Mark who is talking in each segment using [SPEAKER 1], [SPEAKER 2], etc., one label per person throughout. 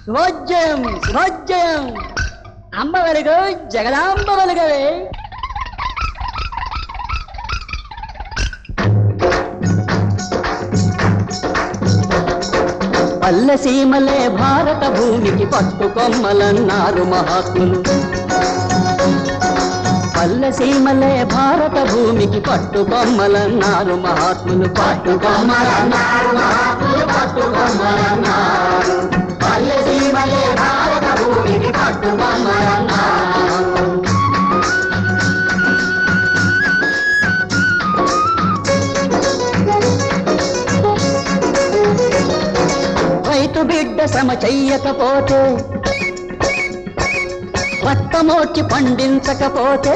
[SPEAKER 1] శుభోజ్జయం శుభోజ్జయం అంబ వెలుగు జగదాంబ వెలుగవే పల్లె సీమలే భారత భూమికి పట్టు కొమ్మలన్నారు మహాత్ములు పల్లె సీమలే భారత భూమికి పట్టు కొమ్మలన్నారు మహాత్ములు పట్టు కొమ్మలన్నారు మహాత్ములు పట్టు కొమ్మలన్నారు పల్లె సీమలే భారత భూమికి పట్టు కొమ్మలన్నారు రైతు బిడ్డ శ్రమ చెయ్యకపోతే రక్తమోర్చి పండించకపోతే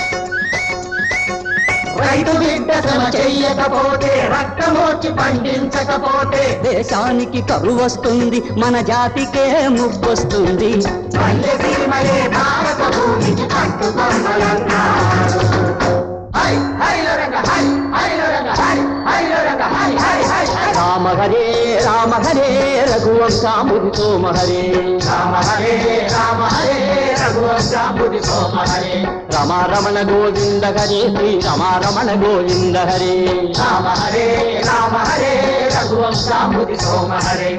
[SPEAKER 1] రైతు బిడ్డ శ్రమ చెయ్యకపోతే రక్తమోర్చి పండించకపోతే దేశానికి కరువు వస్తుంది మన జాతికే ముప్పొస్తుంది పల్లె సీమలే భారత భూమికి పట్టుకొమ్మలన్నారు. హై, హైలో రంగ, హై, హైలో రంగ, హై, హైలో రంగ, హై, హై, హై, హై. రామ హరే రామ హరే రఘువంశాముది సోమ హరే రామ హరే రామ హరే రఘువంశాముది సోమ హరే రమ రమణ గోవింద హరే శ్రీ రమ రమణ గోవింద హరే రామ హరే రామ హరే రఘువంశాముది సోమ హరే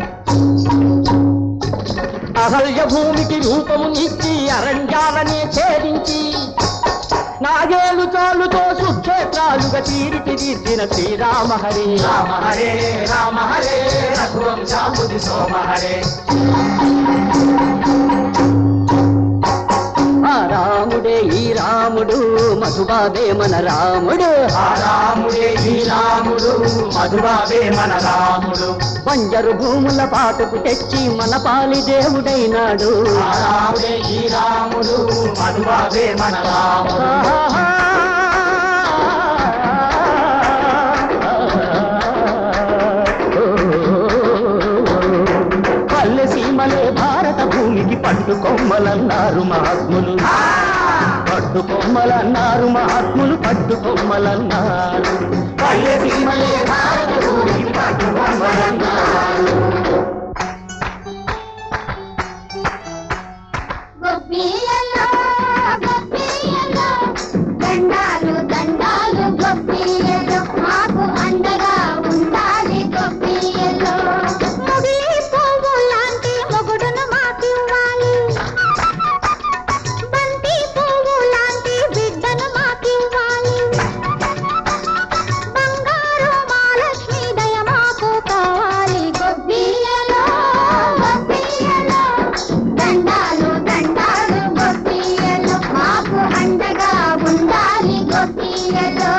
[SPEAKER 1] అహల్య భూమికి రూపమునిచ్చి అరణ్యాలనే ఛేదించి నాగేలు చాలుతో సుక్షేత్రాలుగా తీర్చిదిద్దిన శ్రీరామ హరి రామ హరే రామ హరే రఘువంశాముది సోమ హరే ఆ రాముడే ఈ రాముడు మధుబాబే మన రాముడు
[SPEAKER 2] ఆ రాముడే ఈ రాముడు మధుబాబే మన రాముడు
[SPEAKER 1] బంజరు భూముల పాటుకు తెచ్చి మన పాలి దేవుడైనాడు
[SPEAKER 2] ఆ రాముడే ఈ రాముడు మధుబాబే మన రాముడు
[SPEAKER 1] పల్లె సీమలే భారత భూమికి పట్టు కొమ్మలన్నారు మహాత్ములు పట్టు కొమ్మలన్నారు మహాత్ములు పట్టు కొమ్మలన్నారు
[SPEAKER 2] పల్లె సీమలే భారత భూమికి పట్టుకొమ్మలన్నారు
[SPEAKER 3] గొప్పియలో గొప్పియలో దండాలు దండాలు గొప్పియలో మాకు అండగా ఉండాలి గొప్పియలో ముగిలి పువ్వు లాంటి మొగుడును మాకివ్వాలి బంతి పువ్వు లాంటి బిడ్డను మాకివ్వాలి బంగారు మహాలక్ష్మి దయ మాకు కావాలి గొప్పియలో గొప్పియలో దండాలు దండాలు గొప్పియలో మాకు అండగా ఉండాలి గొప్పియలో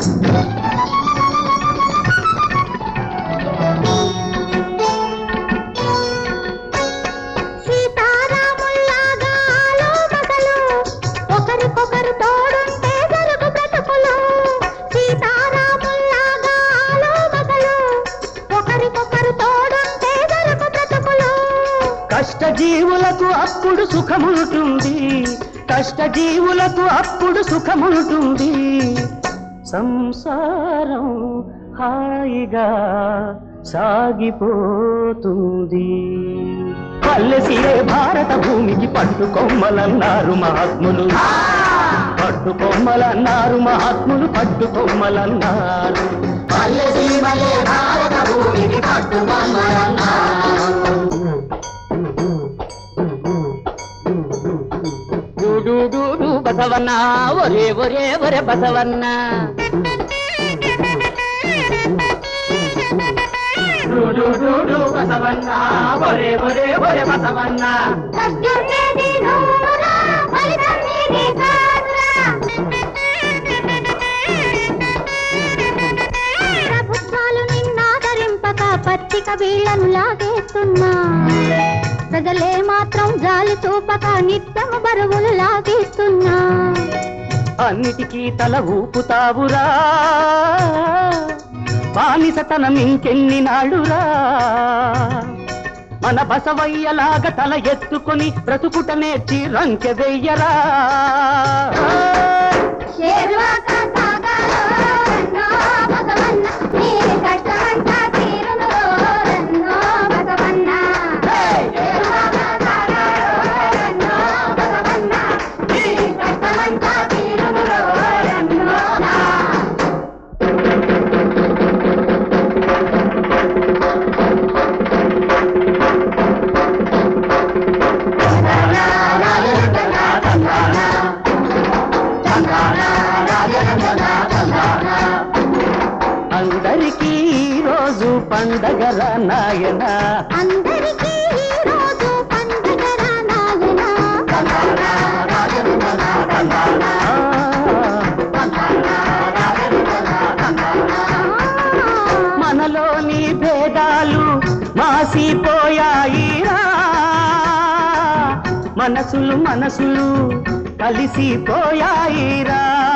[SPEAKER 3] సీతారాముల్లాగా ఆలోమకలు ఒకరికొకరు తోడుంటే జరుగు బ్రతుకులు సీతారాముల్లాగా ఆలోమకలు ఒకరికొకరు తోడుంటే జరుగు బ్రతుకులు
[SPEAKER 1] కష్టజీవులకు అప్పుడు సుఖముంటుంది కష్టజీవులకు అప్పుడు సుఖముంటుంది సంసారం హాయిగా సాగిపోతుంది పల్లెసిలే భారత భూమికి పట్టు కొమ్మలన్నారు మహాత్ములు పట్టు కొమ్మలన్నారు మహాత్ములు పట్టు కొమ్మలన్నారు
[SPEAKER 2] పల్లె సీమలే భారత భూమికి పట్టుకొమ్మలన్నారు
[SPEAKER 1] డూడు బసవన్న ఒరే ఒరే ఒరే బసవన్న
[SPEAKER 2] డుడు డుడు బసవన్న ఒరే ఒరే ఒరే బసవన్న
[SPEAKER 3] సత్యున్నది నూరా ఫలితం నీది కాదురా ప్రభుత్వాలు నిన్నాదరింపక పత్రిక వీళ్లను లాగేస్తున్నా ప్రజలే మాత్రం జాలి చూపక నిత్యము బరువులు లాగేస్తున్నా
[SPEAKER 1] అన్నిటికీ తల ఊపుతావురా బానిసతనం ఇంకెన్ని నాడురా మన బసవయ్యలాగా తల ఎత్తుకొని బ్రతుకుట నేర్చి రంకె వెయ్యరా
[SPEAKER 3] షేర్వాక సాగాలో రన్నో భగవన్న నీ కష్టమంతా తీరును రన్నో భగవన్న షేర్వాక
[SPEAKER 1] నాయన
[SPEAKER 3] అందరికీ ఈ రోజు పండుగరా నాయనా
[SPEAKER 1] మనలోని భేదాలు మాసిపోయాయిరా మనసులు మనసులు కలిసిపోయాయిరా